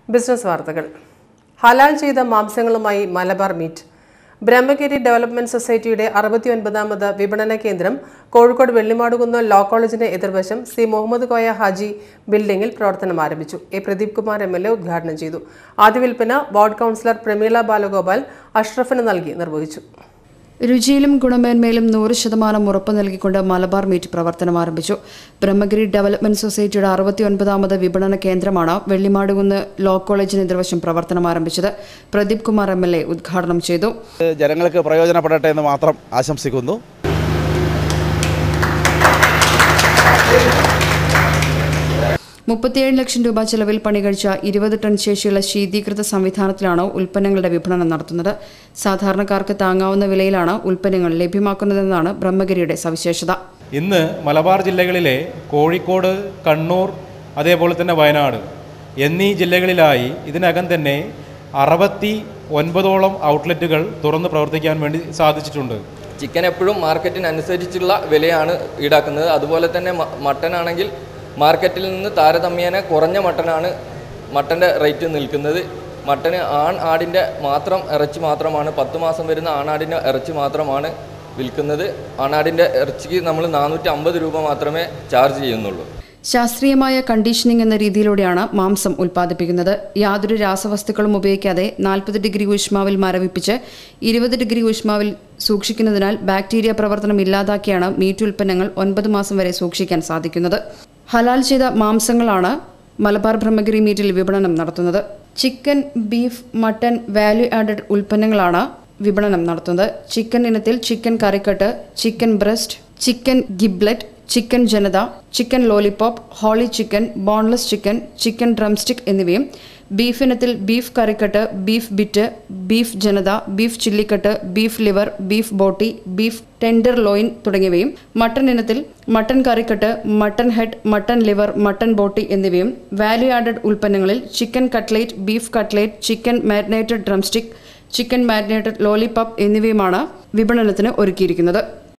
business വാർത്തകൾ ഹലാൽ ചെയ്ത മാംസങ്ങളുമായി മലബാർ മീറ്റ് ബ്രഹ്മഗിരി ഡെവലപ്മെന്റ് സൊസൈറ്റിയുടെ അറുപത്തിയൊൻപതാമത് വിപണന കേന്ദ്രം കോഴിക്കോട് വെള്ളിമാടുകുന്ന് ലോ കോളേജിന്റെ എതിർവശം സി മുഹമ്മദ് കോയ ഹാജി ബിൽഡിംഗിൽ പ്രവർത്തനം ആരംഭിച്ചു A Pradeep Kumar M L A ഉദ്ഘാടനം ചെയ്തു ആദ്യ വിൽപ്പന വാർഡ് കൗൺസിലർ പ്രമീള ബാലഗോപാൽ അഷ്റഫിന് നൽകി നിർവഹിച്ചു രുചിയിലും ഗുണമേന്മയിലും നൂറ് ശതമാനം ഉറപ്പ് നൽകിക്കൊണ്ട് മലബാർ മീറ്റ് പ്രവർത്തനം ആരംഭിച്ചു ബ്രഹ്മഗിരി ഡെവലപ്മെന്റ് സൊസൈറ്റിയുടെ അറുപത്തിയൊൻപതാമത് വിപണന കേന്ദ്രമാണ് വെള്ളിമാടുകുന്ന് ലോ കോളേജിന് എതിർവശം പ്രവർത്തനം ആരംഭിച്ചത് Pradeep Kumar M L A ഉദ്ഘാടനം ചെയ്തു ജനങ്ങൾക്ക് പ്രയോജനപ്പെടട്ടെ എന്ന് മാത്രം ആശംസിക്കുന്നു മുപ്പത്തിയേഴ് ലക്ഷം രൂപ ചെലവിൽ പണികഴിച്ച ഇരുപത് ടൺ ശേഷിയുള്ള ശീതീകൃത സംവിധാനത്തിലാണ് ഉൽപ്പന്നങ്ങളുടെ വിപണനം നടത്തുന്നത് സാധാരണക്കാർക്ക് താങ്ങാവുന്ന വിലയിലാണ് ഉൽപ്പന്നങ്ങൾ ലഭ്യമാക്കുന്നതെന്നാണ് ബ്രഹ്മഗിരിയുടെ സവിശേഷത ഇന്ന് മലബാർ ജില്ലകളിലെ കോഴിക്കോട് കണ്ണൂർ അതേപോലെ തന്നെ വയനാട് എന്നീ ജില്ലകളിലായി ഇതിനകം തന്നെ അറുപത്തി ഒൻപതോളം ഔട്ട്ലെറ്റുകൾ തുറന്ന് പ്രവർത്തിക്കാൻ വേണ്ടി സാധിച്ചിട്ടുണ്ട് ചിക്കൻ എപ്പോഴും മാർക്കറ്റിനനുസരിച്ചുള്ള വിലയാണ് ഈടാക്കുന്നത് അതുപോലെ തന്നെ മ- മട്ടൻ ആണെങ്കിൽ മാർക്കറ്റിൽ നിന്ന് താരതമ്യേന കുറഞ്ഞ മട്ടനാണ് മട്ടൻ്റെ റേറ്റ് നിൽക്കുന്നത് മട്ടന് ആൺ ആടിൻ്റെ മാത്രം ഇറച്ചി മാത്രമാണ് പത്ത് മാസം വരുന്ന ആണാടിൻ്റെ ഇറച്ചി മാത്രമാണ് വിൽക്കുന്നത് ആണാടിൻ്റെ ഇറച്ചിക്ക് നമ്മൾ നാനൂറ്റി അമ്പത് രൂപ മാത്രമേ ചാർജ് ചെയ്യുന്നുള്ളൂ ശാസ്ത്രീയമായ കണ്ടീഷനിംഗ് എന്ന രീതിയിലൂടെയാണ് മാംസം ഉൽപ്പാദിപ്പിക്കുന്നത് യാതൊരു രാസവസ്തുക്കളും ഉപയോഗിക്കാതെ നാൽപ്പത് ഡിഗ്രി ഊഷ്മാവിൽ മരവിപ്പിച്ച് ഇരുപത് ഡിഗ്രി ഊഷ്മാവിൽ സൂക്ഷിക്കുന്നതിനാൽ ബാക്ടീരിയ പ്രവർത്തനം ഇല്ലാതാക്കിയാണ് മീറ്റ് ഉൽപ്പന്നങ്ങൾ ഒൻപത് മാസം വരെ സൂക്ഷിക്കാൻ സാധിക്കുന്നത് ഹലാൽ ചെയ്ത മാംസങ്ങളാണ് മലബാർ ബ്രഹ്മഗിരി മീറ്റിൽ വിപണനം നടത്തുന്നത് chicken beef mutton value added ഉൽപ്പന്നങ്ങളാണ് വിപണനം നടത്തുന്നത് ചിക്കൻ ഇനത്തിൽ chicken curry cut chicken breast chicken giblet chicken ജനത chicken lollipop whole chicken boneless chicken chicken drumstick എന്നിവയും ബീഫ് ഇനത്തിൽ beef curry cut beef bit beef ജനത beef chilli cut beef liver beef boti beef tenderloin തുടങ്ങിയവയും mutton ഇനത്തിൽ mutton curry cut mutton head mutton liver mutton boti എന്നിവയും value added ഉൽപ്പന്നങ്ങളിൽ chicken cutlet beef cutlet chicken marinated drumstick chicken marinated lollipop എന്നിവയുമാണ് വിപണനത്തിന് ഒരുക്കിയിരിക്കുന്നത്